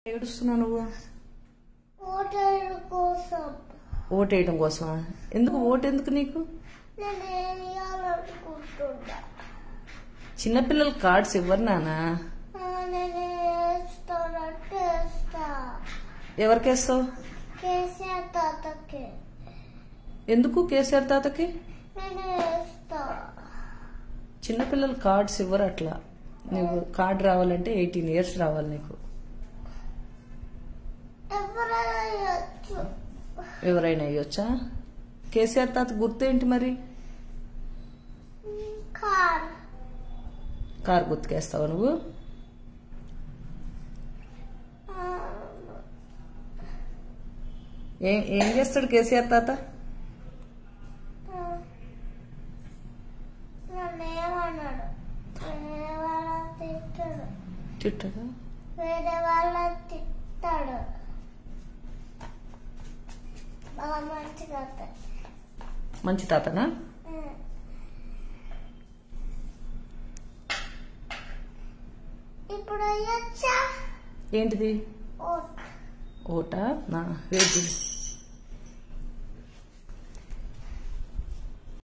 ఏడుస్తున్నావు నువ్వు ఓటరు కోసం ఓటేయడం కోసమా ఎందుకు ఓటు ఎందుకు నీకు నేను వేయాలనుకుంటున్నా చిన్నపిల్లల కార్డ్స్ ఇవ్వరు నానా ఆ, నేను వేస్తానంటే వేస్తా ఎవరికేస్తావు కేసీఆర్ తాతకి ఎందుకు కేసీఆర్ తాతకి నేను వేస్తా చిన్నపిల్లల కార్డ్స్ ఇవ్వరు అట్లా నువ్వు కార్డ్ రావాలంటే ఎయిటీన్ ఇయర్స్ రావాలి నీకు ఎవరైనా వేయచ్చు ఎవరైనా ఇవ్వచ్చా కేసీఆర్ తాత గుర్తేంటి మరి కార్ కార్ గుర్తుకేస్తావా నువ్వు ఆ, ఏం ఏం చేస్తాడు కేసీఆర్ తాత ఆ. నన్ను ఏమన్నాడు వేరే వాళ్ళని తిట్టాడు తిట్టగా వేరే వాళ్ళని తిట్టాడు బాగా మంచిగా అవుతాయి. మంచి తాతనా ఉం. ఇప్పుడు అయ్యొచ్చా ఏంటిది ఓట్ ఓటా నా వెయిట్ చేయి.